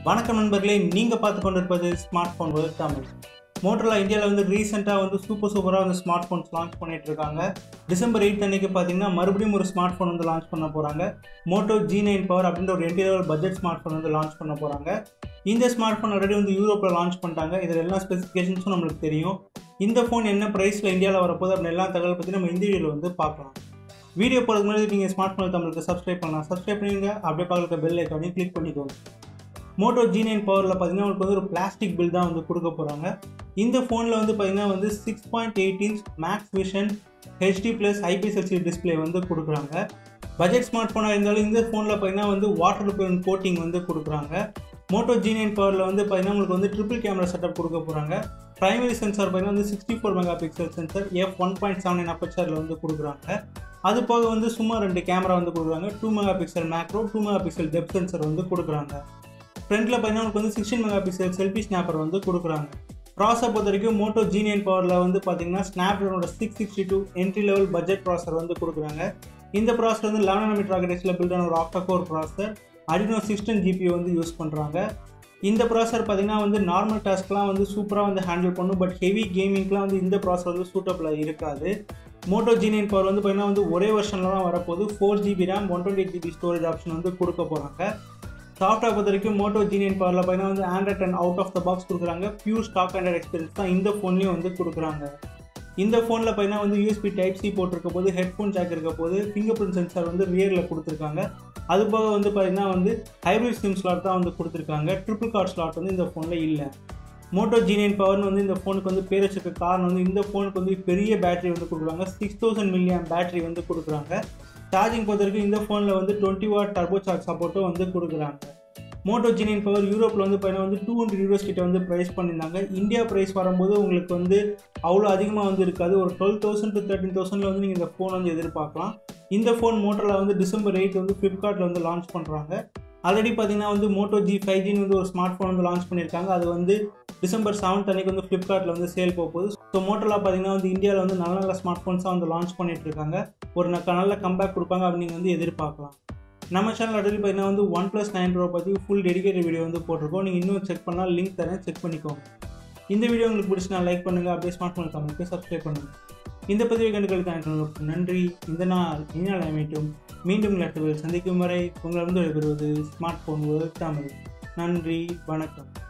வணக்கம் நண்பர்களே நீங்கள் பார்த்து கொண்டிருப்பது ஸ்மார்ட் ஃபோன் வேர்ல்ட் தமிழ் மோட்டரில் இந்தியாவில் வந்து ரீசெண்டாக வந்து சூப்பர் சூப்பராக வந்து ஸ்மார்ட் ஃபோன்ஸ் லான்ச் பண்ணிட்டு இருக்காங்க டிசம்பர் எயிட் அன்னைக்கு பார்த்தீங்கன்னா மறுபடியும் ஒரு ஸ்மார்ட் ஃபோன் வந்து லான்ச் பண்ண போகிறாங்க மோட்டோ ஜி நைன் பவர் அப்படின்ற ஒரு entry level budget smart phone வந்து லான்ச் பண்ண போகிறாங்க இந்த ஸ்மார்ட் ஃபோன் ஆல்ரெடி வந்து யூரோப்பில் லான்ச் பண்ணிட்டாங்க இதில் எல்லா ஸ்பெசிஃபிகேஷன்ஸும் நம்மளுக்கு தெரியும் இந்த ஃபோன் என்ன ப்ரைஸில் இந்தியாவில் வரப்போகுது அப்படின்னு எல்லா தகவல் பற்றி நம்ம இந்த வீடியோவில் வந்து பார்க்கலாம் வீடியோ போகிறதுக்கு முன்னாடி நீங்கள் ஸ்மார்ட் ஃபோன் தமிழுக்கு சப்ஸ்கிரைப் பண்ணலாம் சப்ஸ்கிரைப் பண்ணிங்க அப்படியே பார்க்குற பெல் ஐக்கானையும் கிளிக் பண்ணிக்கோங்க மோட்டோ ஜி நைன் பவரில் பார்த்தீங்கன்னா உங்களுக்கு வந்து ஒரு பிளாஸ்டிக் பில் தான் வந்து கொடுக்க போகிறாங்க இந்த ஃபோனில் வந்து பார்த்தீங்கன்னா வந்து six point eight inch max vision HD plus IPS LCD display வந்து கொடுக்குறாங்க பட்ஜெட் ஸ்மார்ட் ஃபோனாக இருந்தாலும் இந்த ஃபோனில் பார்த்தீங்கன்னா வந்து வாட்டர் ப்ரூஃப் கோட்டிங் வந்து கொடுக்குறாங்க மோட்டோ ஜி நைன் பவரில் வந்து பார்த்தீங்கன்னா உங்களுக்கு வந்து ட்ரிபிள் கேமரா செட்டப் கொடுக்க போகிறாங்க ப்ரைமரி சென்சார் பார்த்தீங்கன்னா வந்து sixty four mega pixel sensor F one point seven nine அப்பச்சரில் வந்து கொடுக்குறாங்க அது போக வந்து சும்மா ரெண்டு கேமரா வந்து கொடுக்குறாங்க two mega pixel macro two mega pixel depth sensor வந்து கொடுக்குறாங்க ஃப்ரண்ட்டில் பார்த்தீங்கன்னா உங்களுக்கு வந்து sixteen mega pixel selfie snapper வந்து கொடுக்குறாங்க ப்ராசர் பொறுத்த வரைக்கும் மோட்டோ ஜி நைன் பவரில் வந்து பார்த்தீங்கன்னா ஸ்னாப்ட்ராகனோட six sixty two entry level budget processor வந்து கொடுக்குறாங்க இந்த ப்ராசர் வந்து லெவன் மீட்டர் ராக்கெட்ஸில் பில்ட் ஆன ஒரு ஆக்டா கோர் ப்ராசர் அடினோ சிக்ஸ்டன் ஜிபி வந்து யூஸ் பண்ணுறாங்க இந்த ப்ராசர் பார்த்தீங்கன்னா வந்து நார்மல் டாஸ்க்லாம் வந்து சூப்பராக வந்து ஹேண்டில் பண்ணும் பட் ஹெவி கேமிங்க்குலாம் வந்து இந்த ப்ராசர் வந்து சூட்டபிளாக இருக்காது மோட்டோ ஜி நைன் பவர் வந்து பார்த்தீங்கன்னா வந்து ஒரே வருஷனில் தான் வரப்போகுது four GB RAM one twenty GB storage option வந்து கொடுக்க போகிறாங்க சாஃப்ட்வேர் பொறுத்த வரைக்கும் மோட்டோ ஜி நைன் பவரில் பார்த்தீங்கன்னா வந்து Android and out of the box கொடுக்குறாங்க பியூர் ஸ்டாக் ஆண்ட்ராய்ட் எக்ஸ்பீரியன்ஸ் தான் இந்த ஃபோன்லேயும் வந்து கொடுக்குறாங்க இந்த ஃபோனில் பார்த்தீங்கன்னா வந்து யூஎஸ்பி டைப் சி போட்டிருக்க போது ஹெட்ஃபோன் ஜாக் இருக்க போது ஃபிங்கர் பிரிண்ட் சென்சார் வந்து ரியரில் கொடுத்துருக்காங்க அது போக வந்து பார்த்தீங்கன்னா வந்து ஹைப்ரிட் சிம் ஸ்லாட் தான் வந்து கொடுத்துருக்காங்க ட்ரிபிள் கார்ட் ஸ்லாட் வந்து இந்த ஃபோனில் இல்லை மோட்டோ ஜி நைன் பவர்னு வந்து இந்த ஃபோனுக்கு வந்து பேர் வச்சிருக்க காரணம் வந்து இந்த ஃபோனுக்கு வந்து பெரிய பேட்டரி வந்து கொடுக்குறாங்க சிக்ஸ் தௌசண்ட் மில்லியன் பேட்டரி வந்து கொடுக்குறாங்க சார்ஜிங் பொறுத்த வரைக்கும் இந்த ஃபோனில் வந்து டுவெண்ட்டி வாட் டர்போ சார்ஜ் சப்போர்ட்டும் வந்து கொடுக்குறாங்க மோட்டோ ஜி நைன் பவர் யூரோப்பில் வந்து பார்த்தீங்கன்னா வந்து டூ ஹண்ட்ரட் யூரோஸ் கிட்ட வந்து ப்ரைஸ் பண்ணியிருந்தாங்க இந்தியா ப்ரைஸ் வரும்போது உங்களுக்கு வந்து அவ்வளோ அதிகமாக வந்து இருக்காது ஒரு டுவெல் தௌசண்ட் டு தேர்ட்டின் தௌசண்டில் வந்து நீங்கள் இந்த ஃபோன் வந்து எதிர்பார்க்கலாம் இந்த ஃபோன் மோட்டரில் வந்து டிசம்பர் எயிட் வந்து ஃப்ளிப்கார்ட்டில் வந்து லான்ச் பண்ணுறாங்க ஆல்ரெடி பார்த்தீங்கன்னா வந்து மோட்டோ ஜி ஃபைவ் ஜின்னு வந்து ஒரு ஸ்மார்ட் ஃபோன் வந்து லான்ச் பண்ணியிருக்காங்க அது வந்து டிசம்பர் செவன்த் அன்னைக்கு வந்து ஃப்ளிப்கார்ட்டில் வந்து சேல் போக போகுது ஸோ மோட்டரில் பார்த்தீங்கன்னா வந்து இந்தியாவில் வந்து நல்ல நல்ல ஸ்மார்ட் ஃபோன்ஸாக வந்து லான்ச் பண்ணிட்டு இருக்காங்க ஒரு ந- நல்ல கம்பேக் கொடுப்பாங்க அப்படின்னு வந்து எதிர்பார்க்கலாம் நம்ம சேனல் அடுத்து பார்த்தீங்கன்னா வந்து ஒன் ப்ளஸ் நைன் ப்ரோ பற்றி ஃபுல் டெடிகேட்டட் வீடியோ வந்து போட்டிருக்கோம் நீங்கள் இன்னும் செக் பண்ணால் லிங்க் தரேன் செக் பண்ணிக்கோங்க இந்த வீடியோ உங்களுக்கு பிடிச்சினா லைக் பண்ணுங்கள் அப்படியே ஸ்மார்ட் ஃபோன் தமிழுக்கு சப்ஸ்கிரைப் பண்ணுங்கள் இந்த பதிவை கண்டுகளுக்கு எனக்கு நன்றி இந்த நாள் இந்நாள் அமைட்டும் மீண்டும் லட்டுவில் சந்திக்கும் வரை உங்களிடம் விடைபெறுவது ஸ்மார்ட் ஃபோன் தமிழ் நன்றி வணக்கம்